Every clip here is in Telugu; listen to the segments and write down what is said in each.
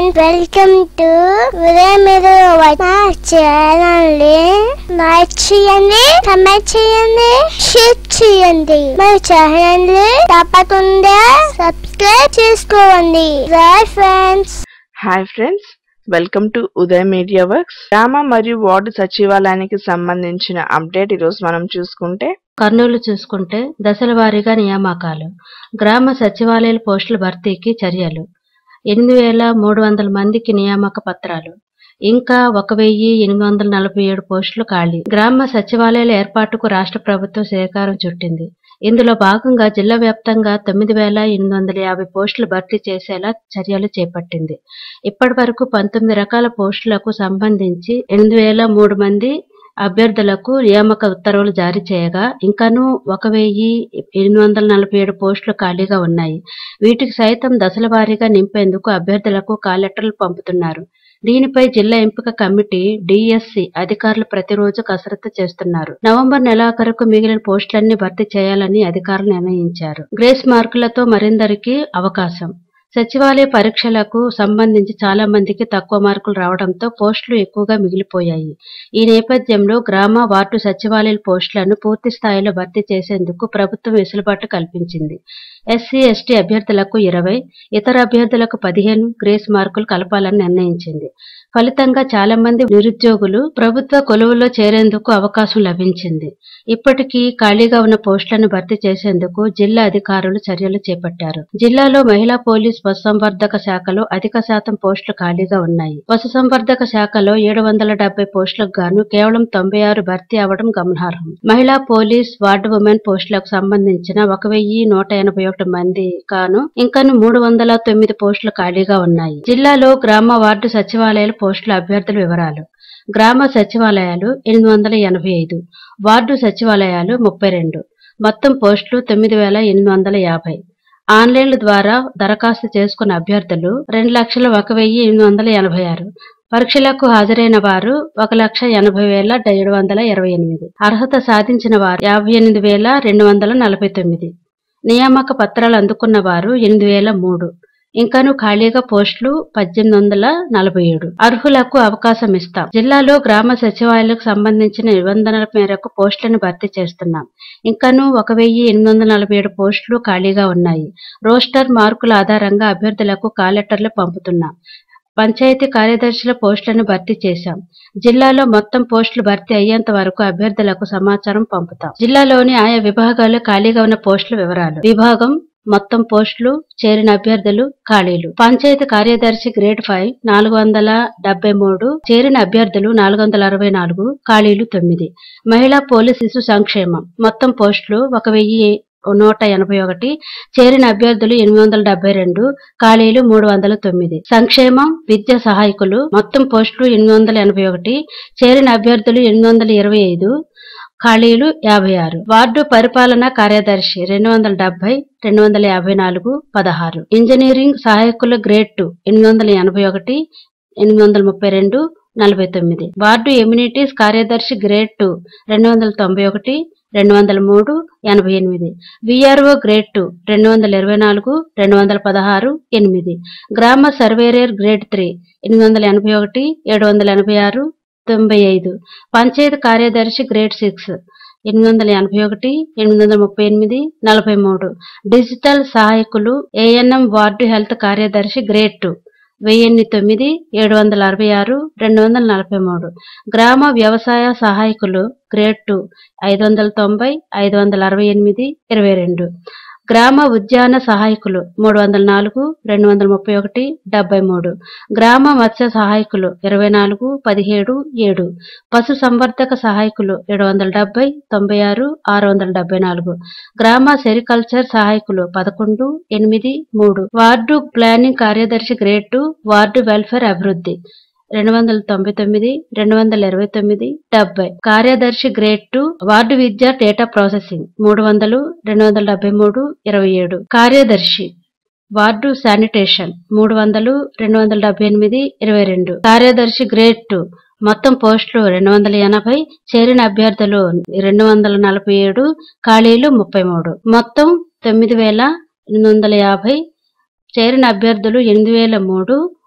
వెల్కమ్ టు ఉదయం మీరు మా ఛానల్ లైక్ చేయండి కమెంట్ చేయండి షేర్ చేయండి మా ఛానల్ తప్పకుండా సబ్స్క్రైబ్ చేసుకోండి bye friends hi friends welcome to Uday media works గ్రామ మరియు వార్డు సచివాలయానికి సంబంధించిన అప్డేట్ ఈరోజు మనం చూసుకుంటే కర్నూలు చూసుకుంటే దశల వారీగా నియామకాలు గ్రామ సచివాలయాల పోస్టుల భర్తీకి చర్యలు ఎనిమిది వేల మూడు వందల మందికి నియామక పత్రాలు ఇంకా ఒక వెయ్యి ఎనిమిది వందల నలభై ఏడు పోస్టులు ఖాళీ గ్రామ సచివాలయాల ఏర్పాటుకు రాష్ట్ర ప్రభుత్వం శ్రీకారం చుట్టింది ఇందులో భాగంగా జిల్లా వ్యాప్తంగా తొమ్మిది వేల ఎనిమిది వందల యాభై పోస్టులు భర్తీ చేసేలా చర్యలు చేపట్టింది ఇప్పటి వరకు పంతొమ్మిది రకాల పోస్టులకు సంబంధించి ఎనిమిది వేల మూడు మంది అభ్యర్థులకు నియామక ఉత్తర్వులు జారీ చేయగా ఇంకాను ఒక వెయ్యి ఎనిమిది వందల నలభై ఏడు పోస్టులు ఖాళీగా ఉన్నాయి వీటికి సైతం దశల వారీగా నింపేందుకు అభ్యర్థులకు కాల్ లెటర్లు పంపుతున్నారు దీనిపై జిల్లా ఎంపిక కమిటీ డిఎస్సి అధికారులు ప్రతిరోజు కసరత్తు చేస్తున్నారు నవంబర్ నెలాఖరుకు మిగిలిన పోస్టులన్నీ భర్తీ చేయాలని అధికారులు నిర్ణయించారు గ్రేస్ మార్కులతో మరిందరికి అవకాశం సచివాలయ పరీక్షలకు సంబంధించి చాలా మందికి తక్కువ మార్కులు రావడంతో పోస్టులు ఎక్కువగా మిగిలిపోయాయి ఈ నేపథ్యంలో గ్రామ వార్డు సచివాలయాల పోస్టులను పూర్తి స్థాయిలో భర్తీ చేసేందుకు ప్రభుత్వం వెసులుబాటు కల్పించింది ఎస్సీ ఎస్టీ అభ్యర్థులకు ఇరవై ఇతర అభ్యర్థులకు పదిహేను గ్రేస్ మార్కులు కలపాలని నిర్ణయించింది ఫలితంగా చాలా మంది నిరుద్యోగులు ప్రభుత్వ కొలువులో చేరేందుకు అవకాశం లభించింది ఇప్పటికీ ఖాళీగా ఉన్న పోస్టులను భర్తీ చేసేందుకు జిల్లా అధికారులు చర్యలు చేపట్టారు జిల్లాలో మహిళా పోలీస్ పశుసంవర్ధక శాఖలో అధిక శాతం పోస్టులు ఖాళీగా ఉన్నాయి పశుసంవర్ధక శాఖలో ఏడు వందల డెబ్బై పోస్టులకు గాను కేవలం తొంభై ఆరు భర్తీ అవడం గమనార్హం మహిళా పోలీస్ వార్డు ఉమెన్ పోస్టులకు సంబంధించిన ఒక వెయ్యి నూట ఎనభై ఒకటి మంది కాను ఇంకను మూడు వందల తొమ్మిది పోస్టులు ఖాళీగా ఉన్నాయి జిల్లాలో గ్రామ వార్డు సచివాలయాల పోస్టుల అభ్యర్థుల వివరాలు గ్రామ సచివాలయాలు ఎనిమిది వందల ఎనభై ఐదు వార్డు సచివాలయాలు ముప్పై రెండు మొత్తం పోస్టులు తొమ్మిది వేల ఎనిమిది వందల యాభై ఆన్లైన్ల ద్వారా దరఖాస్తు చేసుకున్న అభ్యర్థులు రెండు లక్షల ఒక వెయ్యి ఎనిమిది వందల ఎనభై ఆరు పరీక్షలకు హాజరైన వారు ఒక లక్ష ఎనభై వేల ఏడు వందల ఇరవై ఎనిమిది అర్హత సాధించిన వారు యాభై ఎనిమిది వేల రెండు వందల నలభై తొమ్మిది నియామక పత్రాలు అందుకున్న వారు ఎనిమిది వేల మూడు ఇంకాను ఖాళీగా పోస్టులు పద్దెనిమిది వందల నలభై ఏడు అర్హులకు అవకాశం ఇస్తాం జిల్లాలో గ్రామ సచివాలయాలకు సంబంధించిన నిబంధనల మేరకు పోస్టులను భర్తీ చేస్తున్నాం ఇంకాను ఒక వెయ్యి ఎనిమిది వందల నలభై ఏడు పోస్టులు ఖాళీగా ఉన్నాయి రోస్టర్ మార్కుల ఆధారంగా అభ్యర్థులకు కాలెటర్లు పంపుతున్నాం పంచాయతీ కార్యదర్శుల పోస్టులను భర్తీ చేశాం జిల్లాలో మొత్తం పోస్టులు భర్తీ అయ్యేంత వరకు అభ్యర్థులకు సమాచారం పంపుతాం జిల్లాలోని ఆయా విభాగాల్లో ఖాళీగా ఉన్న పోస్టుల వివరాలు విభాగం మొత్తం పోస్టులు చేరిన అభ్యర్థులు ఖాళీలు పంచాయతీ కార్యదర్శి గ్రేడ్ ఫైవ్ నాలుగు వందల డెబ్బై మూడు చేరిన అభ్యర్థులు నాలుగు వందల అరవై నాలుగు ఖాళీలు తొమ్మిది మహిళా పోలీస్ శిశు సంక్షేమం మొత్తం పోస్టులు ఒక వెయ్యి నూట ఎనభై ఒకటి చేరిన అభ్యర్థులు ఎనిమిది వందల డెబ్బై రెండు ఖాళీలు మూడు వందల తొమ్మిది సంక్షేమం విద్యా సహాయకులు మొత్తం పోస్టులు ఎనిమిది వందల ఎనభై ఒకటి చేరిన అభ్యర్థులు ఎనిమిది వందల ఇరవై ఐదు ఖాళీలు యాభై ఆరు వార్డు పరిపాలనా కార్యదర్శి రెండు వందల డెబ్బై రెండు వందల యాభై నాలుగు పదహారు ఇంజనీరింగ్ సహాయకుల గ్రేడ్ టూ ఎనిమిది వందల ఎనభై ఒకటి ఎనిమిది వందల ముప్పై రెండు నలభై తొమ్మిది వార్డు ఎమ్యూనిటీస్ కార్యదర్శి గ్రేడ్ టూ రెండు వందల తొంభై ఒకటి రెండు వందల మూడు ఎనభై ఎనిమిది విఆర్ఓ గ్రేడ్ టూ రెండు వందల ఇరవై నాలుగు రెండు వందల పదహారు ఎనిమిది గ్రామ సర్వేరియర్ గ్రేడ్ త్రీ ఎనిమిది వందల ఎనభై ఒకటి ఏడు వందల ఎనభై ఆరు తొంభై ఐదు పంచాయతీ కార్యదర్శి గ్రేడ్ సిక్స్ ఎనిమిది వందల ఎనభై ఒకటి ఎనిమిది వందల ముప్పై ఎనిమిది నలభై మూడు డిజిటల్ సహాయకులు ఏఎన్ఎం వార్డు హెల్త్ కార్యదర్శి గ్రేడ్ టూ వెయ్యిన్ని తొమ్మిది ఏడు వందల అరవై ఆరు రెండు వందల నలభై మూడు గ్రామ వ్యవసాయ సహాయకులు గ్రేడ్ టూ ఐదు వందల తొంభై ఐదు వందల అరవై ఎనిమిది ఇరవై రెండు గ్రామ ఉద్యాన సహాయకులు మూడు వందల నాలుగు రెండు వందల ముప్పై ఒకటి డెబ్బై మూడు గ్రామ మత్స్య సహాయకులు ఇరవై నాలుగు పదిహేడు ఏడు పశు సంవర్ధక సహాయకులు ఏడు వందల డెబ్బై తొంభై ఆరు ఆరు వందల డెబ్బై నాలుగు గ్రామ సెరికల్చర్ సహాయకులు పదకొండు ఎనిమిది మూడు వార్డు ప్లానింగ్ కార్యదర్శి గ్రేడ్ టూ వార్డు వెల్ఫేర్ అభివృద్ధి రెండు వందల తొంభై తొమ్మిది రెండు వందల ఇరవై తొమ్మిది డెబ్బై కార్యదర్శి గ్రేడ్ టూ వార్డు విద్య డేటా ప్రాసెసింగ్ మూడు వందలు రెండు వందల డెబ్బై మూడు ఇరవై ఏడు కార్యదర్శి వార్డు శానిటేషన్ మూడు వందలు రెండు వందల డెబ్బై ఎనిమిది ఇరవై రెండు కార్యదర్శి గ్రేడ్ టూ మొత్తం పోస్టులు రెండు వందల ఎనభై చేరిన అభ్యర్థులు రెండు వందల నలభై ఏడు ఖాళీలు ముప్పై మూడు మొత్తం తొమ్మిది వేల ఎనిమిది వందల యాభై చేరిన అభ్యర్థులు ఎనిమిది వేల మూడు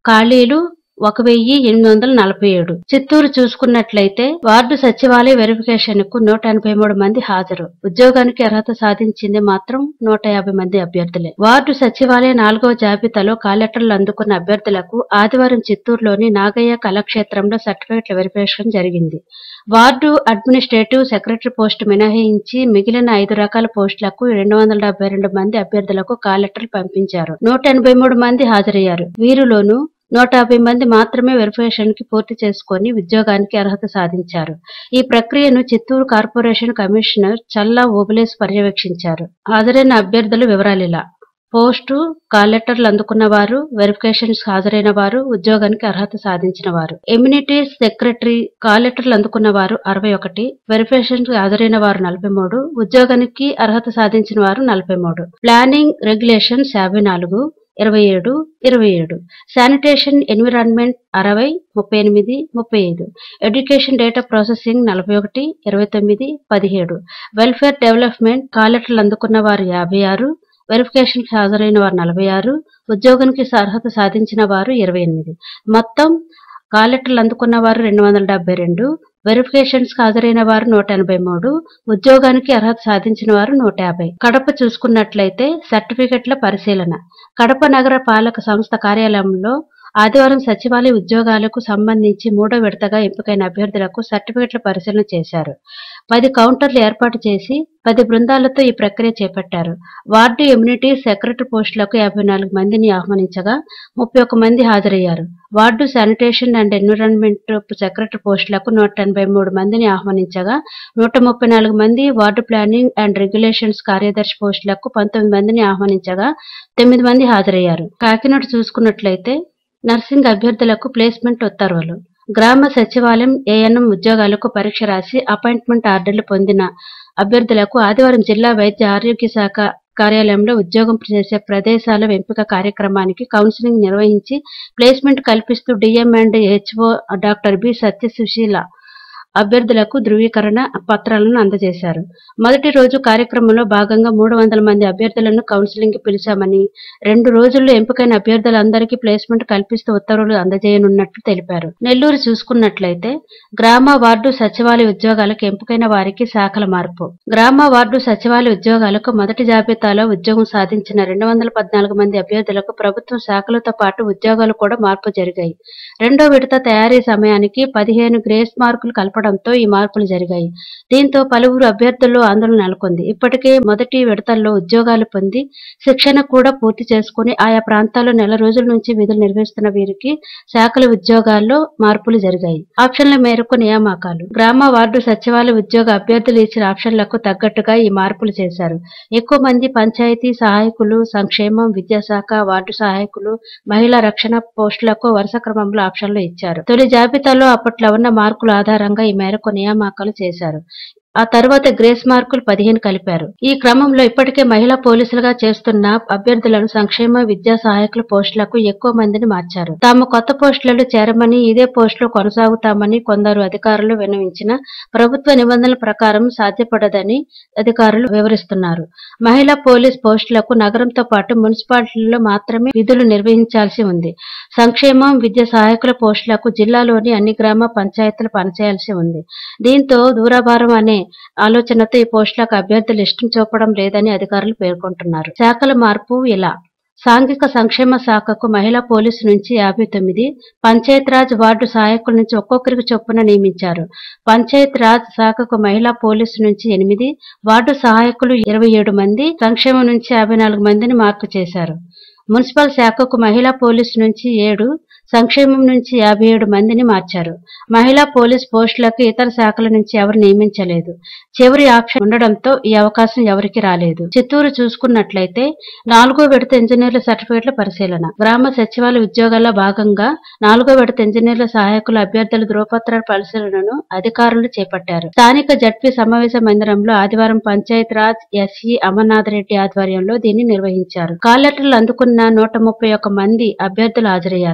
ఖాళీలు ఒక వెయ్యి ఎనిమిది వందల నలభై ఏడు చిత్తూరు చూసుకున్నట్లయితే వార్డు సచివాలయ వెరిఫికేషన్ కు నూట ఎనభై మూడు మంది హాజరు ఉద్యోగానికి అర్హత సాధించింది మాత్రం నూట యాభై మంది అభ్యర్థులే వార్డు సచివాలయ నాలుగవ జాబితాలో కాలెటర్లు అందుకున్న అభ్యర్థులకు ఆదివారం చిత్తూరులోని నాగయ్య కళాక్షేత్రంలో సర్టిఫికెట్ల వెరిఫికేషన్ జరిగింది వార్డు అడ్మినిస్ట్రేటివ్ సెక్రటరీ పోస్టు మినహాయించి మిగిలిన ఐదు రకాల పోస్టులకు రెండు వందల డెబ్బై రెండు మంది అభ్యర్థులకు కాల్ లెటర్లు పంపించారు నూట ఎనభై మూడు మంది హాజరయ్యారు వీరిలోనూ నూట యాభై మంది మాత్రమే వెరిఫికేషన్ కి పూర్తి చేసుకుని ఉద్యోగానికి అర్హత సాధించారు ఈ ప్రక్రియను చిత్తూరు కార్పొరేషన్ కమిషనర్ చల్లా ఓబులేస్ పర్యవేక్షించారు హాజరైన అభ్యర్థుల వివరాలిలా పోస్టు కాల్ లెటర్లు అందుకున్న వారు వెరిఫికేషన్స్ హాజరైన వారు ఉద్యోగానికి అర్హత సాధించిన వారు ఎమ్యూనిటీస్ సెక్రటరీ కాల్ లెటర్లు అందుకున్న వారు అరవై ఒకటి వెరిఫికేషన్ హాజరైన వారు నలభై మూడు ఉద్యోగానికి అర్హత సాధించిన వారు నలభై మూడు ప్లానింగ్ రెగ్యులేషన్స్ యాభై నాలుగు ఇరవై ఏడు ఇరవై ఏడు శానిటేషన్ ఎన్విరాన్మెంట్ అరవై ముప్పై ఎనిమిది ముప్పై ఐదు ఎడ్యుకేషన్ డేటా ప్రాసెసింగ్ నలభై ఒకటి ఇరవై తొమ్మిది పదిహేడు వెల్ఫేర్ డెవలప్మెంట్ కాల్ లెటర్లు అందుకున్న వారు యాభై ఆరు వెరిఫికేషన్ హాజరైన వారు నలభై ఆరు ఉద్యోగానికి అర్హత సాధించిన వారు ఇరవై ఎనిమిది మొత్తం కాల్ లెటర్లు అందుకున్న వారు రెండు వందల డెబ్బై రెండు వెరిఫికేషన్స్ హాజరైన వారు నూట ఎనభై మూడు ఉద్యోగానికి అర్హత సాధించిన వారు నూట యాభై కడప చూసుకున్నట్లయితే సర్టిఫికెట్ల పరిశీలన కడప నగర పాలక సంస్థ కార్యాలయంలో ఆదివారం సచివాలయ ఉద్యోగాలకు సంబంధించి మూడో విడతగా ఎంపికైన అభ్యర్థులకు సర్టిఫికెట్ల పరిశీలన చేశారు పది కౌంటర్లు ఏర్పాటు చేసి పది బృందాలతో ఈ ప్రక్రియ చేపట్టారు వార్డు ఇమ్యూనిటీ సెక్రటరీ పోస్టులకు యాభై నాలుగు మందిని ఆహ్వానించగా ముప్పై ఒక్క మంది హాజరయ్యారు ward sanitation and environment secretary పోస్టులకు నూట ఎనభై మూడు మందిని ఆహ్వానించగా నూట ముప్పై నాలుగు మంది వార్డు ప్లానింగ్ అండ్ రెగ్యులేషన్స్ కార్యదర్శి పోస్టులకు పంతొమ్మిది మందిని ఆహ్వానించగా తొమ్మిది మంది హాజరయ్యారు కాకినాడ చూసుకున్నట్లయితే నర్సింగ్ అభ్యర్థులకు ప్లేస్మెంట్ ఉత్తర్వులు గ్రామ సచివాలయం ఏఎన్ఎం ఉద్యోగాలకు పరీక్ష రాసి అపాయింట్మెంట్ ఆర్డర్లు పొందిన అభ్యర్థులకు ఆదివారం జిల్లా వైద్య ఆరోగ్య శాఖ కార్యాలయంలో ఉద్యోగం చేసే ప్రదేశాల ఎంపిక కార్యక్రమానికి కౌన్సిలింగ్ నిర్వహించి ప్లేస్మెంట్ కల్పిస్తూ DM and HO doctor B Satyasusheela అభ్యర్థులకు ధృవీకరణ పత్రాలను అందజేశారు మొదటి రోజు కార్యక్రమంలో భాగంగా మూడు వందల మంది అభ్యర్థులను కౌన్సిలింగ్ కి పిలిచామని రెండు రోజుల్లో ఎంపికైన అభ్యర్థులందరికీ ప్లేస్మెంట్ కల్పిస్తూ ఉత్తర్వులు అందజేయనున్నట్లు తెలిపారు నెల్లూరు చూసుకున్నట్లయితే గ్రామ వార్డు సచివాలయ ఉద్యోగాలకు ఎంపికైన వారికి శాఖల మార్పు గ్రామ వార్డు సచివాలయ ఉద్యోగాలకు మొదటి జాబితాలో ఉద్యోగం సాధించిన రెండు వందల పద్నాలుగు మంది అభ్యర్థులకు ప్రభుత్వం శాఖలతో పాటు ఉద్యోగాలు కూడా మార్పు జరిగాయి రెండో విడత తయారీ సమయానికి పదిహేను గ్రేస్ మార్కులు కలపడంతో ఈ మార్పులు జరిగాయి దీంతో పలువురు అభ్యర్థుల్లో ఆందోళన నెలకొంది ఇప్పటికే మొదటి విడతల్లో ఉద్యోగాలు పొంది శిక్షణ కూడా పూర్తి చేసుకుని ఆయా ప్రాంతాల్లో నెల రోజుల నుంచి విధులు నిర్వహిస్తున్న వీరికి శాఖల ఉద్యోగాల్లో మార్పులు జరిగాయి ఆప్షన్ల మేరకు నియామకాలు గ్రామ వార్డు సచివాలయ ఉద్యోగ అభ్యర్థులు ఇచ్చిన ఆప్షన్లకు తగ్గట్టుగా ఈ మార్పులు చేశారు ఎక్కువ మంది పంచాయతీ సహాయకులు సంక్షేమం విద్యాశాఖ వార్డు సహాయకులు మహిళా రక్షణ పోస్టులకు వరుస క్రమంలో ఆప్షన్లు ఇచ్చారు తొలి జాబితాలో అప్పట్లో ఉన్న మార్కుల ఆధారంగా ఈ మేరకు నియామకాలు చేశారు ఆ తర్వాత గ్రేస్ మార్కులు పదిహేను కలిపారు ఈ క్రమంలో ఇప్పటికే మహిళా పోలీసులుగా చేస్తున్న అభ్యర్థులను సంక్షేమ విద్యా సహాయకుల పోస్టులకు ఎక్కువ మందిని మార్చారు తాము కొత్త పోస్టులలో చేరమని ఇదే పోస్టులో కొనసాగుతామని కొందరు అధికారులు విన్నవించిన ప్రభుత్వ నిబంధనల ప్రకారం సాధ్యపడదని అధికారులు వివరిస్తున్నారు మహిళా పోలీస్ పోస్టులకు నగరంతో పాటు మున్సిపాలిటీల్లో మాత్రమే విధులు నిర్వహించాల్సి ఉంది సంక్షేమం విద్య సహాయకుల పోస్టులకు జిల్లాలోని అన్ని గ్రామ పంచాయతీలు పనిచేయాల్సి ఉంది దీంతో దూరాభారం అనే ఆలోచనతో ఈ పోస్టులకు అభ్యర్థులు ఇష్టం చూపడం లేదని అధికారులు పేర్కొంటున్నారు శాఖల మార్పు ఇలా సాంఘిక సంక్షేమ శాఖకు మహిళా పోలీసు నుంచి యాభై తొమ్మిది పంచాయత్ రాజ్ వార్డు సహాయకుల నుంచి ఒక్కొక్కరికి చొప్పున నియమించారు పంచాయత్ రాజ్ శాఖకు మహిళా పోలీసు నుంచి ఎనిమిది వార్డు సహాయకులు ఇరవై ఏడు మంది సంక్షేమం నుంచి యాభై నాలుగు మందిని మార్పు చేశారు మున్సిపల్ శాఖకు మహిళా పోలీసు నుంచి ఏడు సంక్షేమం నుంచి యాభై ఏడు మందిని మార్చారు మహిళా పోలీస్ పోస్టులకు ఇతర శాఖల నుంచి ఎవరు నియమించలేదు చివరి ఆప్షన్ ఉండడంతో ఈ అవకాశం ఎవరికి రాలేదు చిత్తూరు చూసుకున్నట్లయితే నాలుగో విడత ఇంజనీర్ల సర్టిఫికెట్ల పరిశీలన గ్రామ సచివాలయ ఉద్యోగాల్లో భాగంగా నాలుగో విడత ఇంజనీర్ల సహాయకుల అభ్యర్థుల ధృవపత్రాల పరిశీలనను అధికారులు చేపట్టారు స్థానిక జడ్పీ సమావేశ మందిరంలో ఆదివారం పంచాయత్ రాజ్ ఎస్ఈ అమర్నాథ్ రెడ్డి ఆధ్వర్యంలో దీన్ని నిర్వహించారు కాల్ లెటర్లు అందుకున్న నూట ముప్పై ఒక్క మంది అభ్యర్థులు హాజరయ్యారు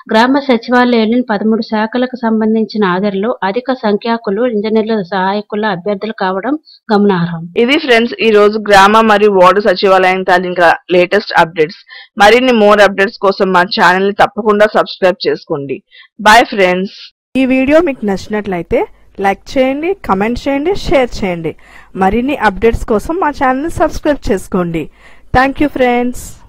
గ్రామ సచివాలయాల్లోని పదమూడు శాఖలకు సంబంధించిన హాజరులో అధిక సంఖ్యాకులు ఇంజనీర్ల సహాయకుల అభ్యర్థులు కావడం గమనార్హం ఇది ఫ్రెండ్స్ ఈ రోజు గ్రామ మరియు వార్డు సచివాలయం తాలూకా లేటెస్ట్ అప్డేట్స్ మరిన్ని మోర్ అప్డేట్స్ కోసం మా ఛానల్ ని తప్పకుండా సబ్స్క్రైబ్ చేసుకోండి బాయ్ ఫ్రెండ్స్ ఈ వీడియో మీకు నచ్చినట్లయితే లైక్ చేయండి కమెంట్ చేయండి షేర్ చేయండి మరిన్ని అప్డేట్స్ కోసం మా ఛానల్ని సబ్స్క్రైబ్ చేసుకోండి థ్యాంక్ యూ ఫ్రెండ్స్